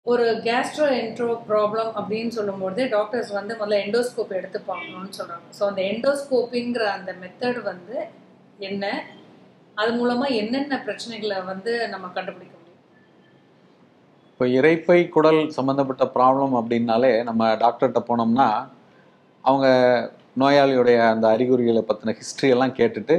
ஒரு Castro என்ட்ரோ problem அப்படின்னு சொல்லும்போது டாக்டர்ஸ் வந்து முதல்ல எண்டோஸ்கோப் எடுத்து பார்க்கணும்னு சொல்கிறாங்க ஸோ அந்த எண்டோஸ்கோப்பிங்கிற அந்த மெத்தட் வந்து என்ன அது மூலமாக என்னென்ன பிரச்சனைகளை வந்து நம்ம கண்டுபிடிக்க முடியும் இப்போ இரைப்பை குடல் சம்மந்தப்பட்ட ப்ராப்ளம் அப்படின்னாலே நம்ம டாக்டர்கிட்ட போனோம்னா அவங்க நோயாளியுடைய அந்த அறிகுறிகளை பற்றின ஹிஸ்ட்ரி எல்லாம் கேட்டுட்டு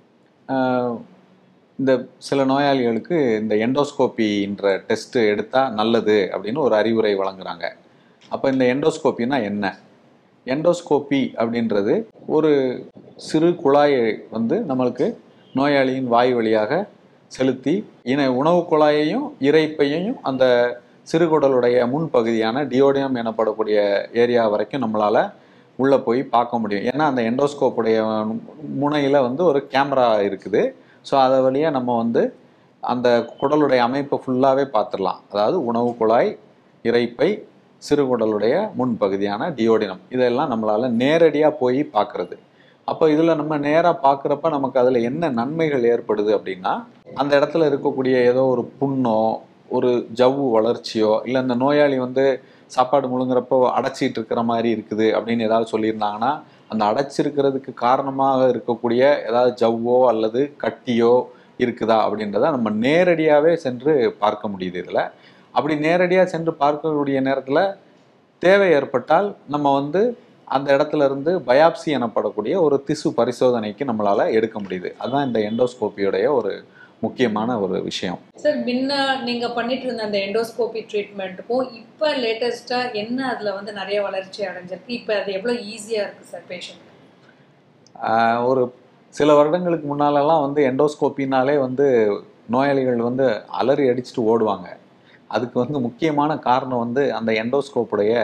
ஆஹ், இந்த சில நோயாளிகளுக்கு இந்த எண்டோஸ்கோப்பின்ற டெஸ்ட் எடுத்தால் நல்லது அப்படின்னு ஒரு அறிவுரை வழங்குறாங்க அப்போ இந்த எண்டோஸ்கோப்பினா என்ன எண்டோஸ்கோப்பி அப்படின்றது ஒரு சிறு குழாயை வந்து நம்மளுக்கு நோயாளியின் வாய் வழியாக செலுத்தி இன உணவு குழாயையும் இரைப்பையையும் அந்த சிறுகுடலுடைய முன்பகுதியான டியோடியம் எனப்படக்கூடிய ஏரியா வரைக்கும் நம்மளால் உள்ளே போய் பார்க்க முடியும் ஏன்னா அந்த எண்டோஸ்கோப்புடைய முனையில் வந்து ஒரு கேமரா இருக்குது ஸோ அதை வழியாக நம்ம வந்து அந்த குடலுடைய அமைப்பை ஃபுல்லாகவே பார்த்துடலாம் அதாவது உணவு குழாய் இரைப்பை சிறுகுடலுடைய முன்பகுதியான டியோடினம் இதெல்லாம் நம்மளால் நேரடியாக போய் பார்க்குறது அப்போ இதில் நம்ம நேராக பார்க்குறப்ப நமக்கு அதில் என்ன நன்மைகள் ஏற்படுது அப்படின்னா அந்த இடத்துல இருக்கக்கூடிய ஏதோ ஒரு புண்ணோ ஒரு ஜவ்வு வளர்ச்சியோ இல்லை அந்த நோயாளி வந்து சாப்பாடு முழுங்குறப்போ அடைச்சிட்டு இருக்கிற மாதிரி இருக்குது அப்படின்னு ஏதாவது சொல்லியிருந்தாங்கன்னா அந்த அடைச்சிருக்கிறதுக்கு காரணமாக இருக்கக்கூடிய ஏதாவது ஜவ்வோ அல்லது கட்டியோ இருக்குதா அப்படின்றத நம்ம நேரடியாகவே சென்று பார்க்க முடியுது இதில் அப்படி நேரடியாக சென்று பார்க்கக்கூடிய நேரத்தில் தேவை ஏற்பட்டால் நம்ம வந்து அந்த இடத்துல இருந்து பயாப்சி எனப்படக்கூடிய ஒரு திசு பரிசோதனைக்கு நம்மளால எடுக்க முடியுது அதுதான் இந்த எண்டோஸ்கோப்பியோடைய ஒரு முக்கியமான ஒரு விஷயம் சார் முன்ன நீங்கள் பண்ணிட்டு இருந்த அந்த எண்டோஸ்கோபி ட்ரீட்மெண்ட்டுக்கும் இப்போ லேட்டஸ்ட்டாக என்ன அதில் வந்து நிறைய வளர்ச்சி அடைஞ்சிருக்கு இப்போ அது எவ்வளோ ஈஸியாக இருக்குது சார் பேஷண்ட் ஆஹ் ஒரு சில வருடங்களுக்கு முன்னாலெல்லாம் வந்து எண்டோஸ்கோப்பினாலே வந்து நோயாளிகள் வந்து அலறி அடிச்சுட்டு ஓடுவாங்க அதுக்கு வந்து முக்கியமான காரணம் வந்து அந்த எண்டோஸ்கோப்புடைய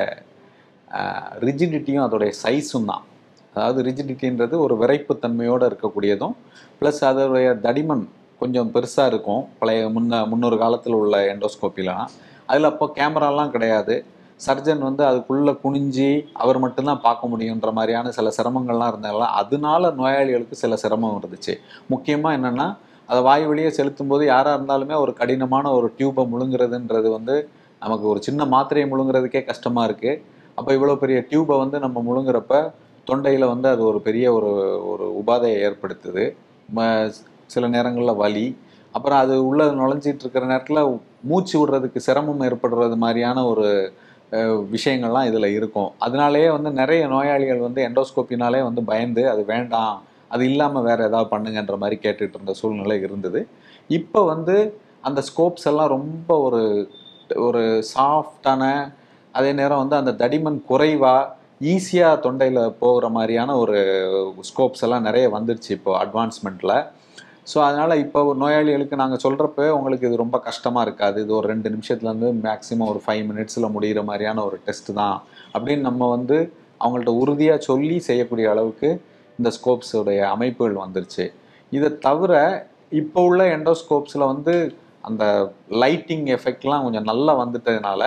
ரிஜிடிட்டியும் அதோடைய சைஸும் தான் அதாவது ரிஜிடிட்டின்றது ஒரு விரைப்புத்தன்மையோடு இருக்கக்கூடியதும் ப்ளஸ் அதோடைய தடிமன் கொஞ்சம் பெருசாக இருக்கும் பழைய முன்ன முன்னொரு காலத்தில் உள்ள எண்டோஸ்கோப்பிலாம் அதில் அப்போ கேமராலாம் கிடையாது சர்ஜன் வந்து அதுக்குள்ளே குனிஞ்சி அவர் மட்டும்தான் பார்க்க முடியுன்ற மாதிரியான சில சிரமங்கள்லாம் இருந்தாலும் அதனால நோயாளிகளுக்கு சில சிரமம் இருந்துச்சு முக்கியமாக என்னென்னா அதை வாய் வழியே செலுத்தும் போது யாராக இருந்தாலுமே ஒரு கடினமான ஒரு டியூப்பை முழுங்குறதுன்றது வந்து நமக்கு ஒரு சின்ன மாத்திரையை முழுங்குறதுக்கே கஷ்டமாக இருக்குது அப்போ இவ்வளோ பெரிய டியூப்பை வந்து நம்ம முழுங்குறப்ப தொண்டையில் வந்து அது ஒரு பெரிய ஒரு ஒரு உபாதையை ஏற்படுத்துது ம- சில நேரங்களில் வலி அப்புறம் அது உள்ளே நுழைஞ்சிட்டு இருக்கிற நேரத்தில் மூச்சு விடுறதுக்கு சிரமம் ஏற்படுறது மாதிரியான ஒரு அஹ், விஷயங்கள்லாம் இதில் இருக்கும் அதனாலேயே வந்து நிறைய நோயாளிகள் வந்து எண்டோஸ்கோப்பினாலே வந்து பயந்து அது வேண்டாம் அது இல்லாமல் வேறு ஏதாவது பண்ணுங்கன்ற மாதிரி கேட்டுட்டு இருந்த சூழ்நிலை இருந்தது இப்போ வந்து அந்த ஸ்கோப்ஸ் எல்லாம் ரொம்ப ஒரு ஒரு சாஃப்டான அதே நேரம் வந்து அந்த தடிமன் குறைவாக ஈஸியாக தொண்டையில் போகிற மாதிரியான ஒரு ஸ்கோப்ஸ் எல்லாம் நிறைய வந்துருச்சு இப்போ அட்வான்ஸ்மெண்ட்டில் ஸோ அதனால் இப்போ ஒரு நோயாளிகளுக்கு நாங்கள் சொல்கிறப்ப உங்களுக்கு இது ரொம்ப கஷ்டமாக இருக்காது இது ஒரு ரெண்டு நிமிஷத்துலேருந்து மேக்ஸிமம் ஒரு ஃபைவ் மினிட்ஸில் முடிகிற மாதிரியான ஒரு டெஸ்ட் தான் அப்படின்னு நம்ம வந்து அவங்கள்ட்ட உறுதியாக சொல்லி செய்யக்கூடிய அளவுக்கு இந்த ஸ்கோப்ஸோடைய அமைப்புகள் வந்துருச்சு இதை தவிர இப்போ உள்ள எண்டோஸ்கோப்ஸில் வந்து அந்த லைட்டிங் எஃபெக்ட்லாம் கொஞ்சம் நல்லா வந்துட்டதுனால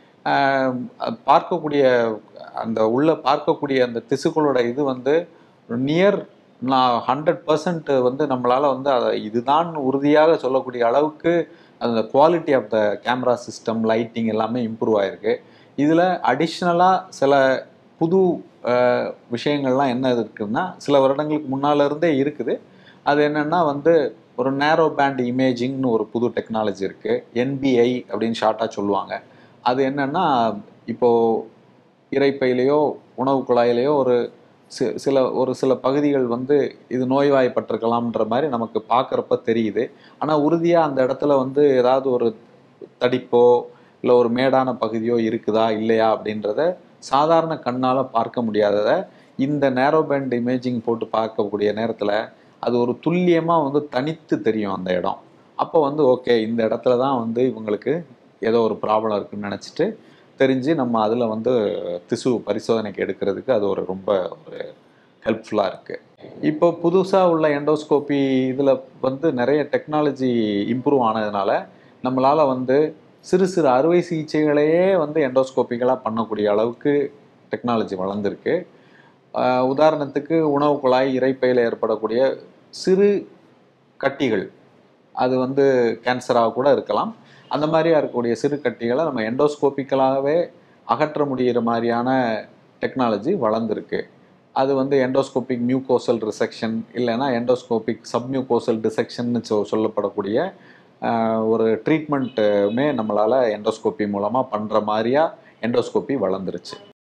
ஆஹ், அது பார்க்கக்கூடிய அந்த உள்ள பார்க்கக்கூடிய அந்த திசுக்களோட இது வந்து நியர் நான் ஹண்ட்ரட் பர்சன்ட் வந்து நம்மளால் வந்து அதை இதுதான் உறுதியாக சொல்லக்கூடிய அளவுக்கு அந்த quality of the camera system lighting எல்லாமே இம்ப்ரூவ் ஆயிருக்கு இதில் அடிஷ்னலாக சில புது அஹ், விஷயங்கள்லாம் என்ன இருக்குன்னா சில வருடங்களுக்கு முன்னால இருந்தே இருக்குது அது என்னன்னா வந்து ஒரு நேரோ பேண்ட் இமேஜிங்னு ஒரு புது டெக்னாலஜி இருக்குது என்பிஐ அப்படின்னு ஷார்ட்டாக சொல்லுவாங்க அது என்னன்னா இப்போது இரைப்பையிலையோ உணவு குழாயிலையோ ஒரு சி- சில ஒரு சில பகுதிகள் வந்து இது நோய்வாய்ப்பட்டிருக்கலாம்ன்ற மாதிரி நமக்கு பார்க்குறப்ப தெரியுது ஆனால் உறுதியாக அந்த இடத்துல வந்து ஏதாவது ஒரு தடிப்போ இல்லை ஒரு மேடான பகுதியோ இருக்குதா இல்லையா அப்படின்றத சாதாரண கண்ணால் பார்க்க முடியாததை இந்த நேரோ பேண்ட் இமேஜிங் போட்டு பார்க்கக்கூடிய நேரத்தில் அது ஒரு துல்லியமாக வந்து தனித்து தெரியும் அந்த இடம் அப்போ வந்து ஓகே இந்த இடத்துல தான் வந்து இவங்களுக்கு ஏதோ ஒரு ப்ராப்ளம் இருக்குன்னு நினச்சிட்டு தெரிஞ்சு நம்ம அதில் வந்து திசு பரிசோதனைக்கு எடுக்கிறதுக்கு அது ஒரு ரொம்ப ஒரு ஹெல்ப்ஃபுல்லாக இருக்குது இப்போ புதுசாக உள்ள எண்டோஸ்கோப்பி இதில் வந்து நிறைய டெக்னாலஜி இம்ப்ரூவ் ஆனதுனால நம்மளால் வந்து சிறு சிறு அறுவை சிகிச்சைகளையே வந்து எண்டோஸ்கோப்பிக்கலாக பண்ணக்கூடிய அளவுக்கு டெக்னாலஜி வளர்ந்துருக்கு ஆஹ் உதாரணத்துக்கு உணவு குழாய் இரைப்பையில் ஏற்படக்கூடிய சிறு கட்டிகள் அது வந்து கேன்சராக கூட இருக்கலாம் அந்த மாதிரியா இருக்கக்கூடிய சிறு கட்டிகளை நம்ம எண்டோஸ்கோப்பிக்கலாகவே அகற்ற முடிகிற மாதிரியான டெக்னாலஜி வளர்ந்துருக்கு அது வந்து எண்டோஸ்கோபிக் மியூகோசல் ரிசெக்ஷன் இல்லைன்னா எண்டோஸ்கோபிக் சப்மியூகோசல் டிசெக்ஷன்னு சொ சொல்லப்படக்கூடிய ஆஹ், ஒரு ட்ரீட்மெண்ட்டுமே நம்மளால் எண்டோஸ்கோப்பி மூலமாக பண்ணுற மாதிரியா எண்டோஸ்கோப்பி வளர்ந்துருச்சு